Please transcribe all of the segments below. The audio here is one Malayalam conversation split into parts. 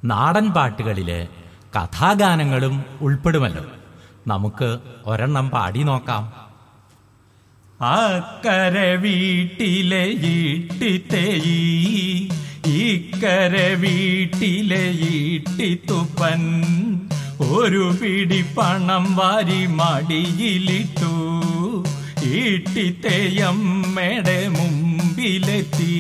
നാടൻ പാട്ടുകളില് കഥാഗാനങ്ങളും ഉൾപ്പെടുമല്ലോ നമുക്ക് ഒരെണ്ണം പാടി നോക്കാം അക്കര വീട്ടിലെ ഈട്ടിത്തേയി ഇക്കര വീട്ടിലെ ഈട്ടിത്തുപ്പൻ ഒരു പിടി പണം വാരി മടിയിലിട്ടു ഈട്ടിത്തേയമ്മയുടെ മുമ്പിലെത്തി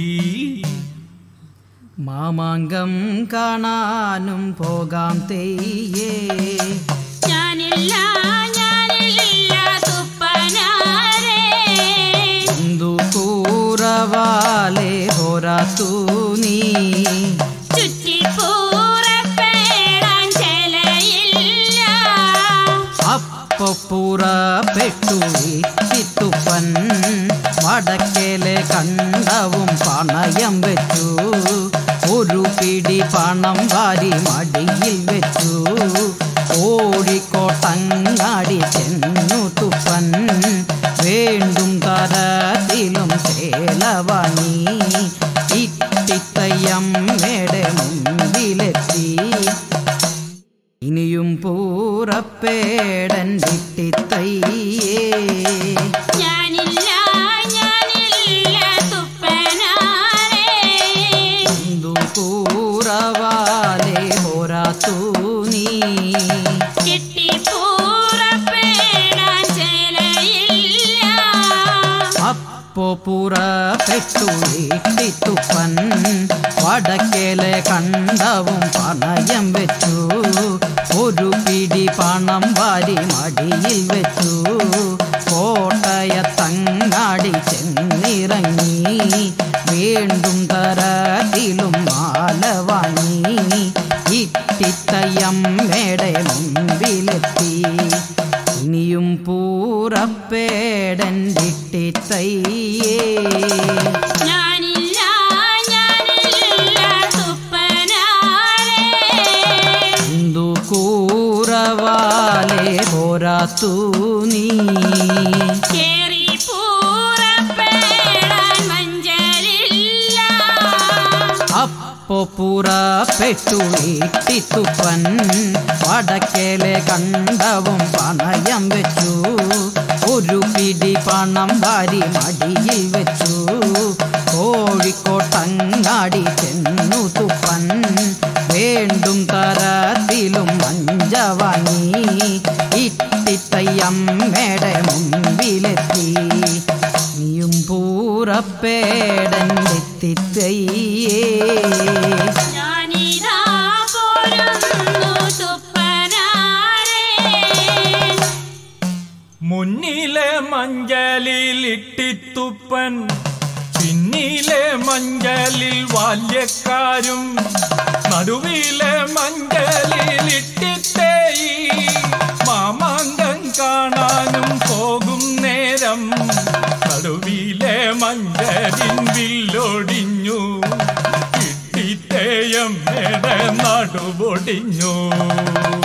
മാമാങ്കം കാണാനും പോകാം തെയ്യേ ഞാനില്ല ഞാനില്ല തുപ്പനാരേ എന്തു കൂറവാലേ പോരാത്തു നീ ചുറ്റിപ്പൂറപ്പേടാൻ ചെലയില്ല അപ്പൊ പുറപ്പെട്ടു ചിത്തുപ്പൻ വടക്കേലെ കണ്ടവും പണയം വെച്ചു ഒരു പിടി പണം വാരി മടിയിൽ വെച്ചു ഓടിക്കോട്ടങ്ങാടി ചെന്നു തുപ്പൻ വേണ്ടും തരത്തിലും ചേലവാണി ഇട്ടിത്തയ്യമ്മയുടെ മുമ്പിലെത്തി ഇനിയും പൂറപ്പേടൻ വിട്ടിത്തയ്യേ ഞാനില്ല ഞാനില്ല തുപ്പനാരേ എന്തു കൂറവാലേ പോരാത്തു നീ ചുറ്റിപ്പൂറപ്പേടാൻ ചെലയില്ല അപ്പോ പുറപ്പെട്ടു ഇട്ടിത്തുപ്പൻ വടക്കേലെ കണ്ടവും പണയം വെച്ചു ഒരു പിടി പണം വാരി മടിയിൽ വെച്ചു കോട്ടയത്തങ്ങാടി ചെന്നിറങ്ങി വീണ്ടും തരത്തിലും മാല വാങ്ങി ഇട്ടിത്തയ്യമ്മയുടെ മുമ്പിലെത്തി ഇനിയും പൂറപ്പേടൻ വിട്ടിത്തയ്യേ ഞാനില്ല ഞാനില്ല തുപ്പനാരേ എന്തു കൂറവാലേ പോരാത്തു നീ കേറി പൂറപ്പേടാൻ മഞ്ചലില്ല അപ്പോ പുറപ്പെട്ടു ഇട്ടിത്തുപ്പൻ വടക്കേലെ കണ്ടവും പണയം വെച്ചു ഒരു പിടി പണം വാരി മടിയിൽ വെച്ചു കോഴിക്കോട്ടങ്ങാടി ചെന്നു തുപ്പൻ വേണ്ടും തരത്തിലും മഞ്ച വാങ്ങി ഇട്ടിത്തയ്യമ്മയുടെ മുമ്പിലെത്തി നീയും പൂറപ്പേടൻ എത്തിത്തയ്യേ ഞാനിതാ പോരുന്നു തുപ്പനാരേ മുന്നിലെ മഞ്ചലിൽ ഇട്ടിത്തുപ്പൻ പിന്നിലെ മഞ്ചലിൽ ബാല്യക്കാരും നടുവിലെ മഞ്ചലിൽ ഇട്ടിത്തേയി മാമാങ്കം കാണാനും പോകും നേരം നടുവിലെ മഞ്ചലിൻ വില്ലൊടിഞ്ഞു ഇട്ടിത്തേയം നടുപൊടിഞ്ഞു